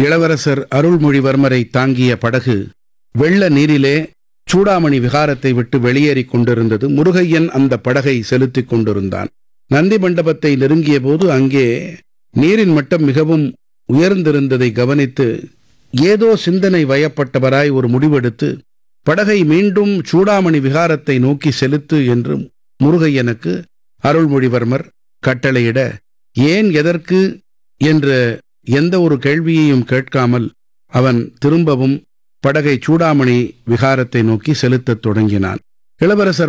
இளவரசர் அருள்மொழிவர்மரை தாங்கிய படகு வெள்ள நீரிலே சூடாமணி விகாரத்தை விட்டு வெளியேறிக் கொண்டிருந்தது முருகையன் அந்த படகை செலுத்திக் கொண்டிருந்தான் நந்தி மண்டபத்தை நெருங்கிய போது அங்கே நீரின் மட்டம் மிகவும் உயர்ந்திருந்ததை கவனித்து ஏதோ சிந்தனை வயப்பட்டவராய் ஒரு முடிவெடுத்து படகை மீண்டும் சூடாமணி விகாரத்தை நோக்கி செலுத்து என்று முருகையனுக்கு அருள்மொழிவர்மர் கட்டளையிட ஏன் எதற்கு என்ற எந்த ஒரு கேள்வியையும் கேட்காமல் அவன் திரும்பவும் படகை சூடாமணி விகாரத்தை நோக்கி செலுத்தத் தொடங்கினான் இளவரசர்